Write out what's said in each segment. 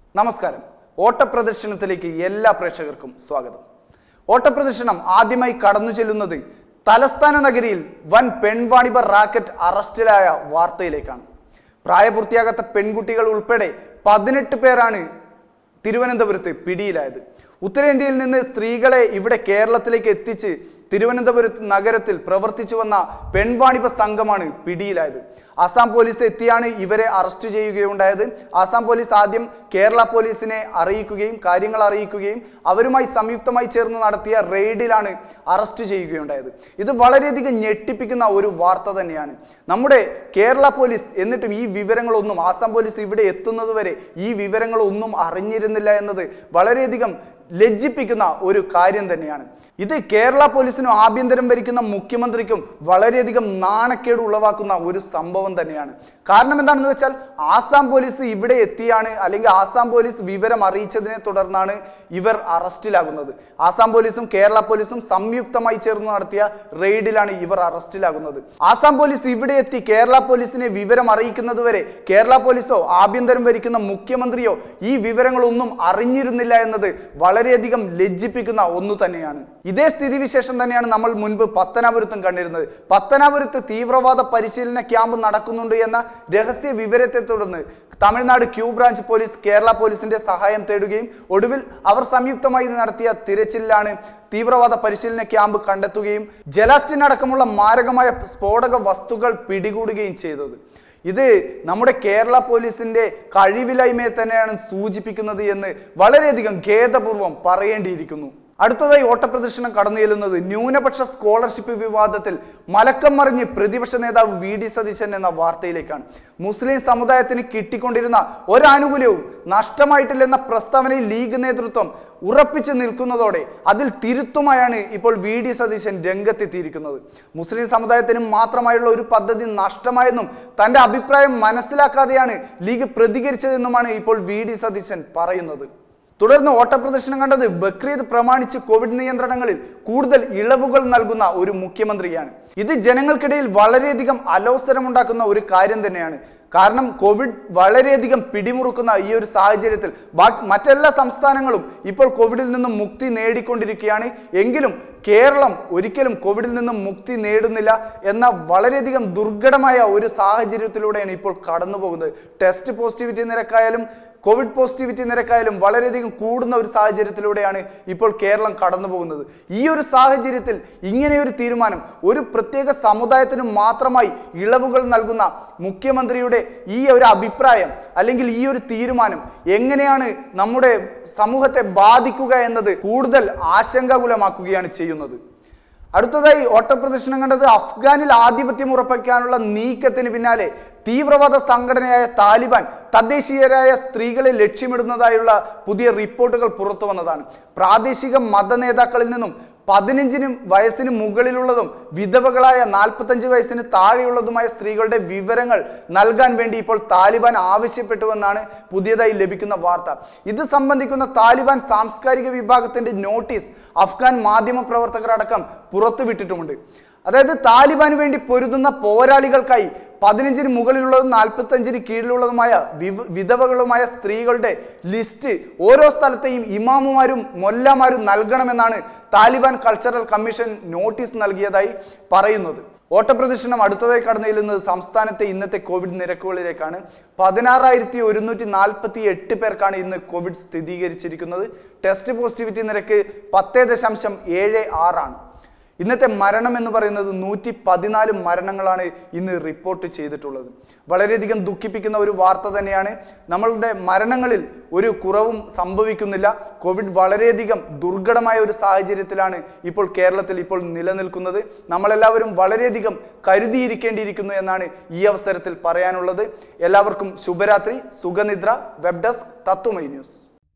നമസ്കാരം ഓട്ടപ്രദർശനത്തിലേക്ക് എല്ലാ പ്രേക്ഷകർക്കും സ്വാഗതം ഓട്ടപ്രദർശനം ആദ്യമായി കടന്നു ചെല്ലുന്നത് തലസ്ഥാന നഗരിയിൽ വൻ പെൺവാണിഭ റാക്കറ്റ് അറസ്റ്റിലായ വാർത്തയിലേക്കാണ് പ്രായപൂർത്തിയാകാത്ത പെൺകുട്ടികൾ ഉൾപ്പെടെ പതിനെട്ട് പേരാണ് തിരുവനന്തപുരത്ത് പിടിയിലായത് ഉത്തരേന്ത്യയിൽ നിന്ന് സ്ത്രീകളെ ഇവിടെ കേരളത്തിലേക്ക് എത്തിച്ച് തിരുവനന്തപുരത്ത് നഗരത്തിൽ പ്രവർത്തിച്ചു വന്ന പെൺവാണിഭ സംഘമാണ് പിടിയിലായത് ആസാം പോലീസ് എത്തിയാണ് ഇവരെ അറസ്റ്റ് ചെയ്യുകയുണ്ടായത് ആസാം പോലീസ് ആദ്യം കേരള പോലീസിനെ അറിയിക്കുകയും കാര്യങ്ങൾ അറിയിക്കുകയും അവരുമായി സംയുക്തമായി ചേർന്ന് നടത്തിയ റെയ്ഡിലാണ് അറസ്റ്റ് ചെയ്യുകയുണ്ടായത് ഇത് വളരെയധികം ഞെട്ടിപ്പിക്കുന്ന ഒരു വാർത്ത തന്നെയാണ് നമ്മുടെ കേരള പോലീസ് എന്നിട്ടും ഈ വിവരങ്ങളൊന്നും ആസാം പോലീസ് ഇവിടെ എത്തുന്നത് വരെ ഈ വിവരങ്ങളൊന്നും അറിഞ്ഞിരുന്നില്ല എന്നത് വളരെയധികം ലജ്ജിപ്പിക്കുന്ന ഒരു കാര്യം തന്നെയാണ് ഇത് കേരള പോലീസിനും ആഭ്യന്തരം ഭരിക്കുന്ന മുഖ്യമന്ത്രിക്കും വളരെയധികം നാണക്കേട് ഉളവാക്കുന്ന ഒരു സംഭവം തന്നെയാണ് കാരണം എന്താണെന്ന് വെച്ചാൽ ആസാം പോലീസ് ഇവിടെ എത്തിയാണ് അല്ലെങ്കിൽ ആസാം പോലീസ് വിവരം അറിയിച്ചതിനെ തുടർന്നാണ് ഇവർ അറസ്റ്റിലാകുന്നത് ആസാം പോലീസും കേരള പോലീസും സംയുക്തമായി ചേർന്ന് നടത്തിയ റെയ്ഡിലാണ് ഇവർ അറസ്റ്റിലാകുന്നത് ആസാം പോലീസ് ഇവിടെ എത്തി കേരള പോലീസിനെ വിവരം അറിയിക്കുന്നത് വരെ കേരള പോലീസോ ആഭ്യന്തരം ഭരിക്കുന്ന മുഖ്യമന്ത്രിയോ ഈ വിവരങ്ങളൊന്നും അറിഞ്ഞിരുന്നില്ല എന്നത് വളരെയധികം ലജ്ജിപ്പിക്കുന്ന ഒന്നു തന്നെയാണ് ഇതേ സ്ഥിതിവിശേഷം തന്നെയാണ് നമ്മൾ മുൻപ് പത്തനാപുരത്തും കണ്ടിരുന്നത് പത്തനാപുരത്ത് തീവ്രവാദ പരിശീലന ക്യാമ്പ് നടക്കുന്നുണ്ട് എന്ന രഹസ്യ വിവരത്തെ തുടർന്ന് Tamil Nadu Q branch police Kerala പോലീസിന്റെ സഹായം തേടുകയും ഒടുവിൽ അവർ സംയുക്തമായി നടത്തിയ തിരച്ചിലാണ് തീവ്രവാദ പരിശീലന ക്യാമ്പ് കണ്ടെത്തുകയും ജലാസ്റ്റിൻ അടക്കമുള്ള മാരകമായ സ്ഫോടക വസ്തുക്കൾ പിടികൂടുകയും ചെയ്തത് ഇത് നമ്മുടെ കേരള പോലീസിന്റെ കഴിവില്ലായ്മയെ തന്നെയാണ് സൂചിപ്പിക്കുന്നത് എന്ന് വളരെയധികം ഖേദപൂർവ്വം പറയേണ്ടിയിരിക്കുന്നു അടുത്തതായി ഓട്ടപ്രദർശനം കടന്നു ചെല്ലുന്നത് ന്യൂനപക്ഷ സ്കോളർഷിപ്പ് വിവാദത്തിൽ മലക്കം മറിഞ്ഞ് പ്രതിപക്ഷ നേതാവ് വി ഡി സതീശൻ എന്ന വാർത്തയിലേക്കാണ് മുസ്ലിം സമുദായത്തിന് കിട്ടിക്കൊണ്ടിരുന്ന ഒരാനുകൂല്യവും നഷ്ടമായിട്ടില്ലെന്ന പ്രസ്താവനയിൽ ലീഗ് നേതൃത്വം ഉറപ്പിച്ചു നിൽക്കുന്നതോടെ അതിൽ തിരുത്തുമായാണ് ഇപ്പോൾ വി ഡി സതീശൻ രംഗത്തെത്തിയിരിക്കുന്നത് മുസ്ലിം സമുദായത്തിന് മാത്രമായുള്ള ഒരു പദ്ധതി നഷ്ടമായെന്നും തന്റെ അഭിപ്രായം മനസ്സിലാക്കാതെയാണ് ലീഗ് പ്രതികരിച്ചതെന്നുമാണ് ഇപ്പോൾ വി ഡി സതീശൻ പറയുന്നത് തുടർന്ന് ഓട്ടപ്രദർശനം കണ്ടത് ബക്രീദ് പ്രമാണിച്ച് കോവിഡ് നിയന്ത്രണങ്ങളിൽ കൂടുതൽ ഇളവുകൾ നൽകുന്ന ഒരു മുഖ്യമന്ത്രിയാണ് ഇത് ജനങ്ങൾക്കിടയിൽ വളരെയധികം അലോസരമുണ്ടാക്കുന്ന ഒരു കാര്യം തന്നെയാണ് കാരണം കോവിഡ് വളരെയധികം പിടിമുറുക്കുന്ന ഈ ഒരു സാഹചര്യത്തിൽ ബാക്കി മറ്റെല്ലാ സംസ്ഥാനങ്ങളും ഇപ്പോൾ കോവിഡിൽ നിന്നും മുക്തി നേടിക്കൊണ്ടിരിക്കുകയാണ് എങ്കിലും കേരളം ഒരിക്കലും കോവിഡിൽ നിന്നും മുക്തി നേടുന്നില്ല എന്ന വളരെയധികം ദുർഘടമായ ഒരു സാഹചര്യത്തിലൂടെയാണ് ഇപ്പോൾ കടന്നു പോകുന്നത് ടെസ്റ്റ് പോസിറ്റിവിറ്റി നിരക്കായാലും കോവിഡ് പോസിറ്റിവിറ്റി നിരക്കായാലും വളരെയധികം കൂടുന്ന ഒരു സാഹചര്യത്തിലൂടെയാണ് ഇപ്പോൾ കേരളം കടന്നു പോകുന്നത് ഈ ഒരു സാഹചര്യത്തിൽ ഇങ്ങനെയൊരു തീരുമാനം ഒരു പ്രത്യേക സമുദായത്തിന് മാത്രമായി ഇളവുകൾ നൽകുന്ന മുഖ്യമന്ത്രിയുടെ ഈ ഒരു അഭിപ്രായം അല്ലെങ്കിൽ ഈ ഒരു തീരുമാനം എങ്ങനെയാണ് നമ്മുടെ സമൂഹത്തെ ബാധിക്കുക എന്നത് കൂടുതൽ ആശങ്കാകുലമാക്കുകയാണ് ചെയ്യുന്നത് അടുത്തതായി ഓട്ടപ്രദർശനം കണ്ടത് അഫ്ഗാനിൽ ആധിപത്യം ഉറപ്പിക്കാനുള്ള നീക്കത്തിന് പിന്നാലെ തീവ്രവാദ സംഘടനയായ താലിബാൻ തദ്ദേശീയരായ സ്ത്രീകളെ ലക്ഷ്യമിടുന്നതായുള്ള പുതിയ റിപ്പോർട്ടുകൾ പുറത്തു വന്നതാണ് പ്രാദേശിക മത നേതാക്കളിൽ നിന്നും പതിനഞ്ചിന് വയസ്സിന് മുകളിലുള്ളതും വിധവകളായ നാൽപ്പത്തഞ്ച് വയസ്സിന് താഴെയുള്ളതുമായ സ്ത്രീകളുടെ വിവരങ്ങൾ നൽകാൻ വേണ്ടി ഇപ്പോൾ താലിബാൻ ആവശ്യപ്പെട്ടുവെന്നാണ് പുതിയതായി ലഭിക്കുന്ന വാർത്ത ഇത് സംബന്ധിക്കുന്ന താലിബാൻ സാംസ്കാരിക വിഭാഗത്തിന്റെ നോട്ടീസ് അഫ്ഗാൻ മാധ്യമ പ്രവർത്തകരടക്കം പുറത്തുവിട്ടിട്ടുമുണ്ട് അതായത് താലിബാന് വേണ്ടി പൊരുതുന്ന പോരാളികൾക്കായി പതിനഞ്ചിന് മുകളിലുള്ളതും നാൽപ്പത്തഞ്ചിന് കീഴിലുള്ളതുമായ വിവ വിധവകളുമായ സ്ത്രീകളുടെ ലിസ്റ്റ് ഓരോ സ്ഥലത്തെയും ഇമാമുമാരും മൊല്ലമാരും നൽകണമെന്നാണ് താലിബാൻ കൾച്ചറൽ കമ്മീഷൻ നോട്ടീസ് നൽകിയതായി പറയുന്നത് ഓട്ടപ്രദർശനം അടുത്തതായി കടന്നു ചെല്ലുന്നത് സംസ്ഥാനത്തെ ഇന്നത്തെ കോവിഡ് നിരക്കുകളിലേക്കാണ് പതിനാറായിരത്തി ഒരുന്നൂറ്റി നാൽപ്പത്തി എട്ട് പേർക്കാണ് ഇന്ന് കോവിഡ് സ്ഥിരീകരിച്ചിരിക്കുന്നത് ടെസ്റ്റ് പോസിറ്റിവിറ്റി നിരക്ക് പത്ത് ദശാംശം ഏഴ് ആറാണ് ഇന്നത്തെ മരണം എന്ന് പറയുന്നത് നൂറ്റി പതിനാല് മരണങ്ങളാണ് ഇന്ന് റിപ്പോർട്ട് ചെയ്തിട്ടുള്ളത് വളരെയധികം ദുഃഖിപ്പിക്കുന്ന ഒരു വാർത്ത തന്നെയാണ് നമ്മളുടെ മരണങ്ങളിൽ ഒരു കുറവും സംഭവിക്കുന്നില്ല കോവിഡ് വളരെയധികം ദുർഘടമായ ഒരു സാഹചര്യത്തിലാണ് ഇപ്പോൾ കേരളത്തിൽ ഇപ്പോൾ നിലനിൽക്കുന്നത് നമ്മളെല്ലാവരും വളരെയധികം കരുതിയിരിക്കേണ്ടിയിരിക്കുന്നു എന്നാണ് ഈ അവസരത്തിൽ പറയാനുള്ളത് എല്ലാവർക്കും ശുഭരാത്രി സുഖനിദ്ര web desk Tatwamayi news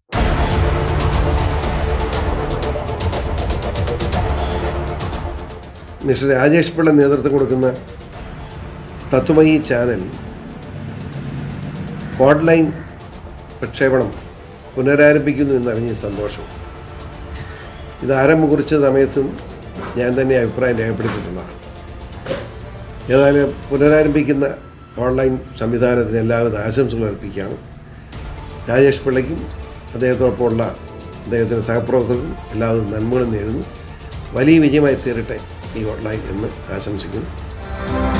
mister Rajesh Pillai നേതൃത്വം കൊടുക്കുന്ന തത്വമയി ചാനൽ ഓൺലൈൻ പ്രക്ഷേപണം പുനരാരംഭിക്കുന്നു എന്നറിഞ്ഞ സന്തോഷം ഇത് ആരംഭം കുറിച്ച സമയത്തും ഞാൻ തന്നെ അഭിപ്രായം രേഖപ്പെടുത്തിയിട്ടുള്ളതാണ് ഏതായാലും പുനരാരംഭിക്കുന്ന ഓൺലൈൻ സംവിധാനത്തിന് എല്ലാവിധ ആശംസകൾ അർപ്പിക്കുകയാണ് രാജേഷ് പിള്ളയ്ക്കും അദ്ദേഹത്തോടൊപ്പമുള്ള അദ്ദേഹത്തിൻ്റെ സഹപ്രവർത്തകർക്കും എല്ലാവരും നന്മകളും നേരുന്നു വലിയ വിജയമായി തീരട്ടെ ഈ ഹോട്ട്ലൈൻ എന്ന് ആശംസിക്കുന്നു